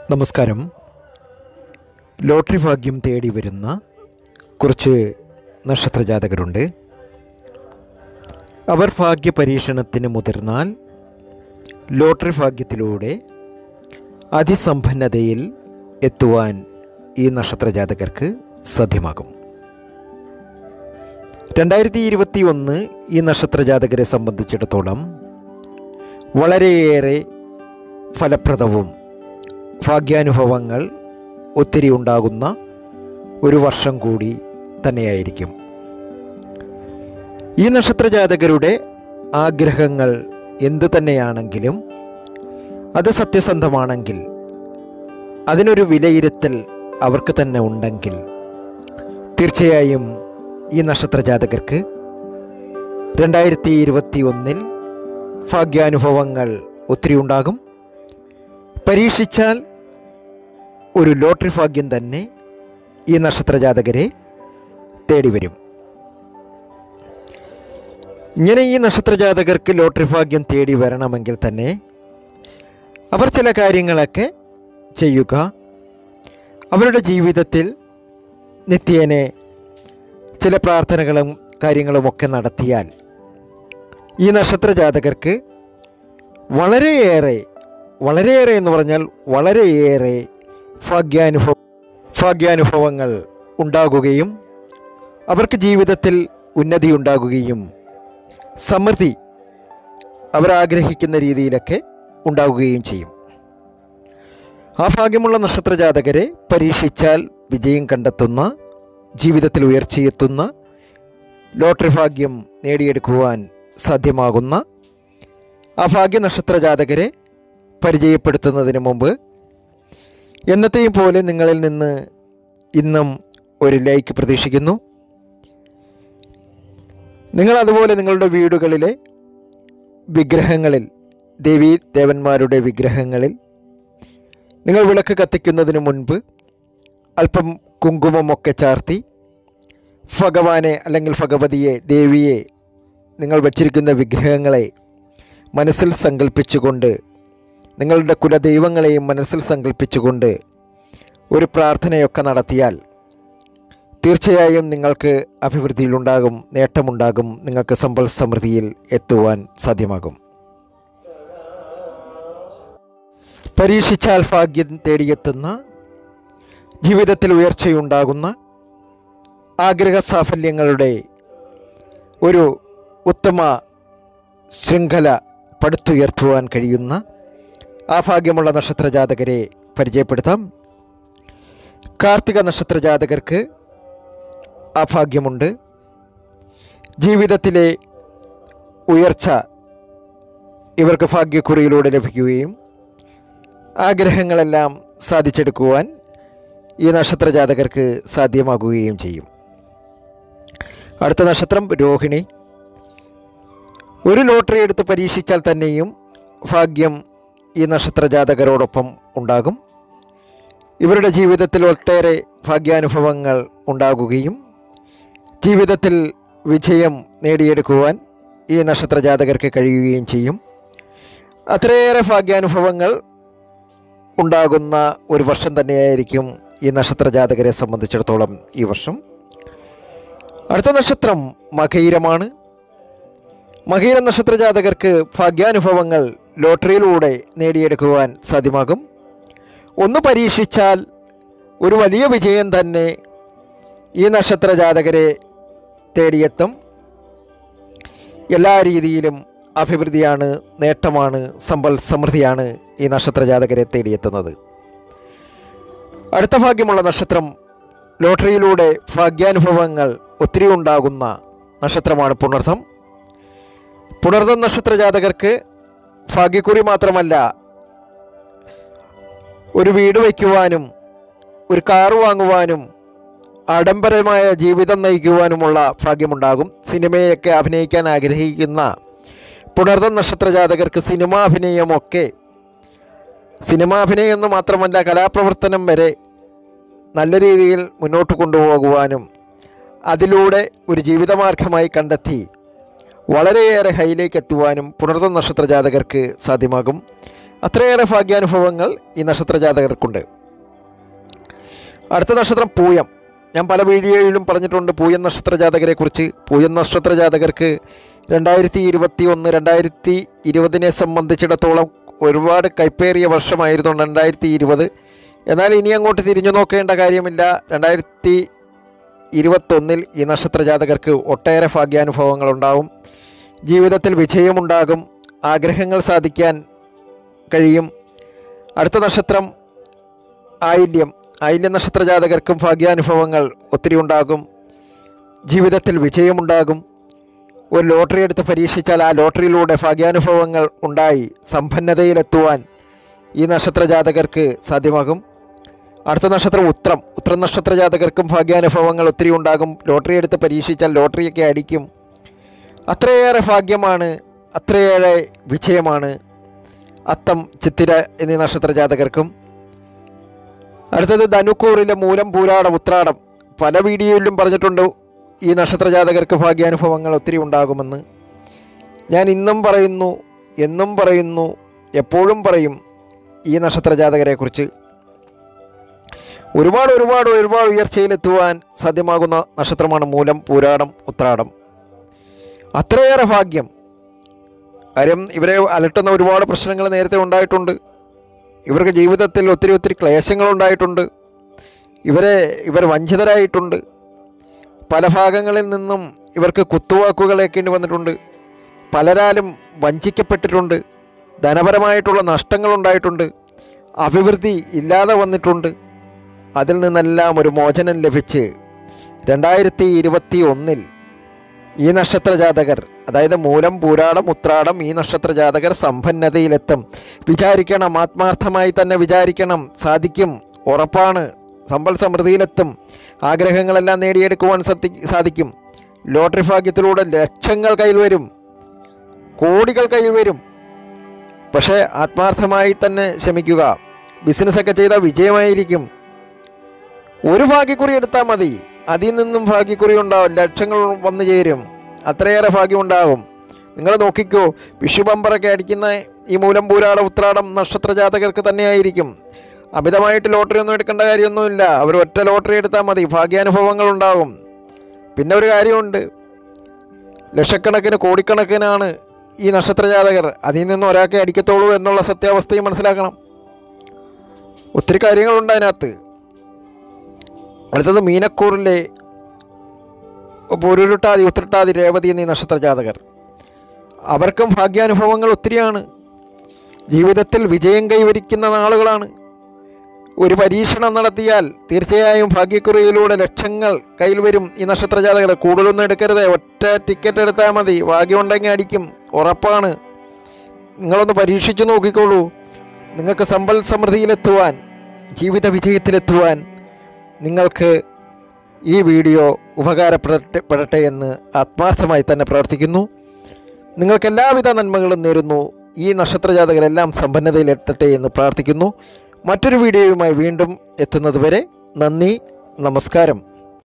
നമസ്കാരം ലോട്ടറി ഭാഗ്യം തേടി വരുന്ന കുറച്ച് നക്ഷത്രജാതകരുണ്ട് അവർ ഭാഗ്യ പരീക്ഷണത്തിന് മുതിർന്നാൽ ലോട്ടറി ഭാഗ്യത്തിലൂടെ അതിസമ്പന്നതയിൽ എത്തുവാൻ ഈ നക്ഷത്രജാതകർക്ക് സാധ്യമാകും രണ്ടായിരത്തി ഇരുപത്തി ഒന്ന് ഈ നക്ഷത്രജാതകരെ സംബന്ധിച്ചിടത്തോളം വളരെയേറെ ഫലപ്രദവും ഭാഗ്യാനുഭവങ്ങൾ ഒത്തിരി ഉണ്ടാകുന്ന ഒരു വർഷം കൂടി തന്നെയായിരിക്കും ഈ നക്ഷത്രജാതകരുടെ ആഗ്രഹങ്ങൾ എന്തു തന്നെയാണെങ്കിലും അത് സത്യസന്ധമാണെങ്കിൽ അതിനൊരു വിലയിരുത്തൽ അവർക്ക് തന്നെ ഉണ്ടെങ്കിൽ തീർച്ചയായും ഈ നക്ഷത്രജാതകർക്ക് രണ്ടായിരത്തി ഇരുപത്തി ഒന്നിൽ ഭാഗ്യാനുഭവങ്ങൾ ഒത്തിരി ഉണ്ടാകും പരീക്ഷിച്ചാൽ ഒരു ലോട്ടറി ഭാഗ്യം തന്നെ ഈ നക്ഷത്രജാതകരെ തേടി വരും ഇങ്ങനെ ഈ നക്ഷത്രജാതകർക്ക് ലോട്ടറി ഭാഗ്യം തേടി വരണമെങ്കിൽ തന്നെ അവർ ചില കാര്യങ്ങളൊക്കെ ചെയ്യുക അവരുടെ ജീവിതത്തിൽ നിത്യേനെ ചില പ്രാർത്ഥനകളും കാര്യങ്ങളുമൊക്കെ നടത്തിയാൽ ഈ നക്ഷത്രജാതകർക്ക് വളരെയേറെ വളരെയേറെ എന്ന് പറഞ്ഞാൽ വളരെയേറെ ഭാഗ്യാനുഭവ ഭാഗ്യാനുഭവങ്ങൾ ഉണ്ടാകുകയും അവർക്ക് ജീവിതത്തിൽ ഉന്നതി ഉണ്ടാകുകയും സമൃദ്ധി അവരാഗ്രഹിക്കുന്ന രീതിയിലൊക്കെ ഉണ്ടാകുകയും ചെയ്യും ആ ഭാഗ്യമുള്ള നക്ഷത്രജാതകരെ പരീക്ഷിച്ചാൽ വിജയം കണ്ടെത്തുന്ന ജീവിതത്തിൽ ഉയർച്ചയെത്തുന്ന ലോട്ടറി ഭാഗ്യം നേടിയെടുക്കുവാൻ സാധ്യമാകുന്ന ആ ഭാഗ്യ നക്ഷത്രജാതകരെ പരിചയപ്പെടുത്തുന്നതിന് മുമ്പ് എന്നത്തെയും പോലെ നിങ്ങളിൽ നിന്ന് ഇന്നും ഒരു ലൈക്ക് പ്രതീക്ഷിക്കുന്നു നിങ്ങൾ അതുപോലെ നിങ്ങളുടെ വീടുകളിലെ വിഗ്രഹങ്ങളിൽ ദേവീ ദേവന്മാരുടെ വിഗ്രഹങ്ങളിൽ നിങ്ങൾ വിളക്ക് കത്തിക്കുന്നതിന് മുൻപ് അല്പം കുങ്കുമമൊക്കെ ചാർത്തി ഭഗവാനെ അല്ലെങ്കിൽ ഭഗവതിയെ ദേവിയെ നിങ്ങൾ വച്ചിരിക്കുന്ന വിഗ്രഹങ്ങളെ മനസ്സിൽ സങ്കല്പിച്ചുകൊണ്ട് നിങ്ങളുടെ കുലദൈവങ്ങളെയും മനസ്സിൽ സങ്കല്പിച്ചുകൊണ്ട് ഒരു പ്രാർത്ഥനയൊക്കെ നടത്തിയാൽ തീർച്ചയായും നിങ്ങൾക്ക് അഭിവൃദ്ധിയിലുണ്ടാകും നേട്ടമുണ്ടാകും നിങ്ങൾക്ക് സമ്പൽ സമൃദ്ധിയിൽ എത്തുവാൻ സാധ്യമാകും പരീക്ഷിച്ചാൽ ഭാഗ്യം തേടിയെത്തുന്ന ജീവിതത്തിൽ ഉയർച്ചയുണ്ടാകുന്ന ആഗ്രഹ സാഫല്യങ്ങളുടെ ഒരു ഉത്തമ ശൃംഖല പടുത്തുയർത്തുവാൻ കഴിയുന്ന ആ ഭാഗ്യമുള്ള നക്ഷത്രജാതകരെ പരിചയപ്പെടുത്താം കാർത്തിക നക്ഷത്രജാതകർക്ക് ആ ഭാഗ്യമുണ്ട് ജീവിതത്തിലെ ഉയർച്ച ഇവർക്ക് ഭാഗ്യക്കുറിയിലൂടെ ലഭിക്കുകയും ആഗ്രഹങ്ങളെല്ലാം സാധിച്ചെടുക്കുവാൻ ഈ നക്ഷത്രജാതകർക്ക് സാധ്യമാകുകയും ചെയ്യും അടുത്ത നക്ഷത്രം രോഹിണി ഒരു ലോട്ടറി എടുത്ത് പരീക്ഷിച്ചാൽ തന്നെയും ഭാഗ്യം ഈ നക്ഷത്രജാതകരോടൊപ്പം ഉണ്ടാകും ഇവരുടെ ജീവിതത്തിൽ ഒട്ടേറെ ഭാഗ്യാനുഭവങ്ങൾ ഉണ്ടാകുകയും ജീവിതത്തിൽ വിജയം നേടിയെടുക്കുവാൻ ഈ നക്ഷത്രജാതകർക്ക് കഴിയുകയും ചെയ്യും അത്രയേറെ ഭാഗ്യാനുഭവങ്ങൾ ഉണ്ടാകുന്ന ഒരു വർഷം തന്നെയായിരിക്കും ഈ നക്ഷത്രജാതകരെ സംബന്ധിച്ചിടത്തോളം ഈ വർഷം അടുത്ത നക്ഷത്രം മകയിരമാണ് മകയിര നക്ഷത്രജാതകർക്ക് ഭാഗ്യാനുഭവങ്ങൾ ലോട്ടറിയിലൂടെ നേടിയെടുക്കുവാൻ സാധ്യമാകും ഒന്ന് പരീക്ഷിച്ചാൽ ഒരു വലിയ വിജയം തന്നെ ഈ നക്ഷത്രജാതകരെ തേടിയെത്തും എല്ലാ രീതിയിലും അഭിവൃദ്ധിയാണ് നേട്ടമാണ് സമ്പൽ സമൃദ്ധിയാണ് ഈ നക്ഷത്രജാതകരെ തേടിയെത്തുന്നത് അടുത്ത ഭാഗ്യമുള്ള നക്ഷത്രം ലോട്ടറിയിലൂടെ ഭാഗ്യാനുഭവങ്ങൾ ഒത്തിരി ഉണ്ടാകുന്ന നക്ഷത്രമാണ് പുണർദ്ധം പുണർദ്ധം നക്ഷത്രജാതകർക്ക് ഭാഗ്യക്കുറി മാത്രമല്ല ഒരു വീട് വയ്ക്കുവാനും ഒരു കാറ് വാങ്ങുവാനും ആഡംബരമായ ജീവിതം നയിക്കുവാനുമുള്ള ഭാഗ്യമുണ്ടാകും സിനിമയൊക്കെ അഭിനയിക്കാൻ ആഗ്രഹിക്കുന്ന പുണർദം നക്ഷത്രജാതകർക്ക് സിനിമാഭിനയമൊക്കെ സിനിമാഭിനയം എന്ന് മാത്രമല്ല കലാപ്രവർത്തനം വരെ നല്ല രീതിയിൽ മുന്നോട്ട് കൊണ്ടുപോകുവാനും അതിലൂടെ ഒരു ജീവിതമാർഗമായി കണ്ടെത്തി വളരെയേറെ ഹൈയിലേക്ക് എത്തുവാനും പുണർദം നക്ഷത്ര ജാതകർക്ക് സാധ്യമാകും അത്രയേറെ ഭാഗ്യാനുഭവങ്ങൾ ഈ നക്ഷത്ര ജാതകർക്കുണ്ട് അടുത്ത നക്ഷത്രം പൂയം ഞാൻ പല വീഡിയോയിലും പറഞ്ഞിട്ടുണ്ട് പൂയം നക്ഷത്ര ജാതകരെക്കുറിച്ച് പൂയം നക്ഷത്ര ജാതകർക്ക് രണ്ടായിരത്തി ഇരുപത്തി ഒന്ന് രണ്ടായിരത്തി ഇരുപതിനെ സംബന്ധിച്ചിടത്തോളം ഒരുപാട് കൈപ്പേറിയ വർഷമായിരുന്നു രണ്ടായിരത്തി ഇരുപത് എന്നാൽ ഇനി അങ്ങോട്ട് തിരിഞ്ഞു നോക്കേണ്ട കാര്യമില്ല രണ്ടായിരത്തി ഇരുപത്തൊന്നിൽ ഈ നക്ഷത്ര ജാതകർക്ക് ഒട്ടേറെ ഭാഗ്യാനുഭവങ്ങളുണ്ടാവും ജീവിതത്തിൽ വിജയമുണ്ടാകും ആഗ്രഹങ്ങൾ സാധിക്കാൻ കഴിയും അടുത്ത നക്ഷത്രം ആയില്യം ആയില്യ നക്ഷത്ര ജാതകർക്കും ഭാഗ്യാനുഭവങ്ങൾ ഒത്തിരി ഉണ്ടാകും ജീവിതത്തിൽ വിജയമുണ്ടാകും ഒരു ലോട്ടറി എടുത്ത് പരീക്ഷിച്ചാൽ ആ ലോട്ടറിയിലൂടെ ഭാഗ്യാനുഭവങ്ങൾ ഉണ്ടായി സമ്പന്നതയിലെത്തുവാൻ ഈ നക്ഷത്ര ജാതകർക്ക് സാധ്യമാകും അടുത്ത നക്ഷത്രം ഉത്രം ഉത്രം നക്ഷത്ര ജാതകർക്കും ഭാഗ്യാനുഭവങ്ങൾ ഒത്തിരി ഉണ്ടാകും ലോട്ടറി എടുത്ത് പരീക്ഷിച്ചാൽ ലോട്ടറിയൊക്കെ അടിക്കും അത്രയേറെ ഭാഗ്യമാണ് അത്രയേറെ വിജയമാണ് അത്തം ചിത്തിര എന്നീ നക്ഷത്ര ജാതകർക്കും അടുത്തത് ധനുക്കൂറിലെ മൂലം പൂരാടം ഉത്രാടം പല വീഡിയോയിലും പറഞ്ഞിട്ടുണ്ട് ഈ നക്ഷത്ര ജാതകർക്ക് ഭാഗ്യാനുഭവങ്ങൾ ഒത്തിരി ഉണ്ടാകുമെന്ന് ഞാൻ ഇന്നും പറയുന്നു എന്നും പറയുന്നു എപ്പോഴും പറയും ഈ നക്ഷത്ര ജാതകരെക്കുറിച്ച് ഒരുപാട് ഒരുപാട് ഒരുപാട് ഉയർച്ചയിലെത്തുവാൻ സാധ്യമാകുന്ന നക്ഷത്രമാണ് മൂലം പൂരാടം ഉത്രാടം അത്രയേറെ ഭാഗ്യം കാര്യം ഇവരെ അലട്ടുന്ന ഒരുപാട് പ്രശ്നങ്ങൾ നേരത്തെ ഉണ്ടായിട്ടുണ്ട് ഇവർക്ക് ജീവിതത്തിൽ ഒത്തിരി ഒത്തിരി ക്ലേശങ്ങളുണ്ടായിട്ടുണ്ട് ഇവരെ ഇവർ വഞ്ചിതരായിട്ടുണ്ട് പല ഭാഗങ്ങളിൽ നിന്നും ഇവർക്ക് കുത്തുവാക്കുകൾ ഏൽക്കേണ്ടി വന്നിട്ടുണ്ട് പലരാലും വഞ്ചിക്കപ്പെട്ടിട്ടുണ്ട് ധനപരമായിട്ടുള്ള നഷ്ടങ്ങളുണ്ടായിട്ടുണ്ട് അഭിവൃദ്ധി ഇല്ലാതെ വന്നിട്ടുണ്ട് അതിൽ നിന്നെല്ലാം ഒരു മോചനം ലഭിച്ച് രണ്ടായിരത്തി ഇരുപത്തി ഒന്നിൽ ഈ നക്ഷത്ര ജാതകർ അതായത് മൂലം പൂരാടം ഉത്രാടം ഈ നക്ഷത്ര ജാതകർ സമ്പന്നതയിലെത്തും വിചാരിക്കണം ആത്മാർത്ഥമായി തന്നെ വിചാരിക്കണം സാധിക്കും ഉറപ്പാണ് സമ്പൽ സമൃദ്ധിയിലെത്തും ആഗ്രഹങ്ങളെല്ലാം നേടിയെടുക്കുവാൻ സത്തി സാധിക്കും ലോട്ടറി ഭാഗ്യത്തിലൂടെ ലക്ഷങ്ങൾ കയ്യിൽ വരും കോടികൾ കയ്യിൽ വരും പക്ഷേ ആത്മാർത്ഥമായി തന്നെ ശ്രമിക്കുക ബിസിനസ്സൊക്കെ ചെയ്താൽ വിജയമായിരിക്കും ഒരു ഭാഗ്യക്കുറി എടുത്താൽ മതി അതിൽ നിന്നും ഭാഗ്യക്കുറി ഉണ്ടാവും ലക്ഷങ്ങൾ വന്നു ചേരും അത്രയേറെ ഭാഗ്യമുണ്ടാകും നിങ്ങൾ നോക്കിക്കോ വിഷു ബമ്പറൊക്കെ അടിക്കുന്ന ഈ മൂലം പൂരാട ഉത്രാടം നക്ഷത്ര ജാതകർക്ക് തന്നെയായിരിക്കും അമിതമായിട്ട് ലോട്ടറി ഒന്നും എടുക്കേണ്ട കാര്യമൊന്നുമില്ല അവർ ഒറ്റ ലോട്ടറി എടുത്താൽ മതി ഭാഗ്യാനുഭവങ്ങൾ ഉണ്ടാകും പിന്നെ ഒരു കാര്യമുണ്ട് ലക്ഷക്കണക്കിന് കോടിക്കണക്കിനാണ് ഈ നക്ഷത്ര ജാതകർ അതിൽ നിന്ന് ഒരാൾക്കെ അടിക്കത്തുള്ളൂ എന്നുള്ള സത്യാവസ്ഥയും മനസ്സിലാക്കണം ഒത്തിരി കാര്യങ്ങളുണ്ട് അതിനകത്ത് അടുത്തത് മീനക്കൂറിലെ പൊരുരുട്ടാതി ഉത്രട്ടാതി രേവതി എന്നീ നക്ഷത്ര ജാതകർ അവർക്കും ഭാഗ്യാനുഭവങ്ങൾ ഒത്തിരിയാണ് ജീവിതത്തിൽ വിജയം കൈവരിക്കുന്ന നാളുകളാണ് ഒരു പരീക്ഷണം നടത്തിയാൽ തീർച്ചയായും ഭാഗ്യക്കുറിയിലൂടെ ലക്ഷങ്ങൾ കയ്യിൽ വരും ഈ നക്ഷത്ര ജാതകർ കൂടുതലൊന്നും എടുക്കരുത് ഒറ്റ ടിക്കറ്റ് എടുത്താൽ മതി ഭാഗ്യമുണ്ടെങ്കിൽ അടിക്കും ഉറപ്പാണ് നിങ്ങളൊന്ന് പരീക്ഷിച്ച് നോക്കിക്കോളൂ നിങ്ങൾക്ക് സമ്പൽ സമൃദ്ധിയിലെത്തുവാൻ ജീവിത വിജയത്തിലെത്തുവാൻ നിങ്ങൾക്ക് ഈ വീഡിയോ ഉപകാരപ്പെടട്ടെ പെടട്ടെ എന്ന് ആത്മാർത്ഥമായി തന്നെ പ്രാർത്ഥിക്കുന്നു നിങ്ങൾക്ക് എല്ലാവിധ നന്മകളും നേരുന്നു ഈ നക്ഷത്രജാതകരെല്ലാം സമ്പന്നതയിലെത്തട്ടെ എന്ന് പ്രാർത്ഥിക്കുന്നു മറ്റൊരു വീഡിയോയുമായി വീണ്ടും എത്തുന്നതുവരെ നന്ദി നമസ്കാരം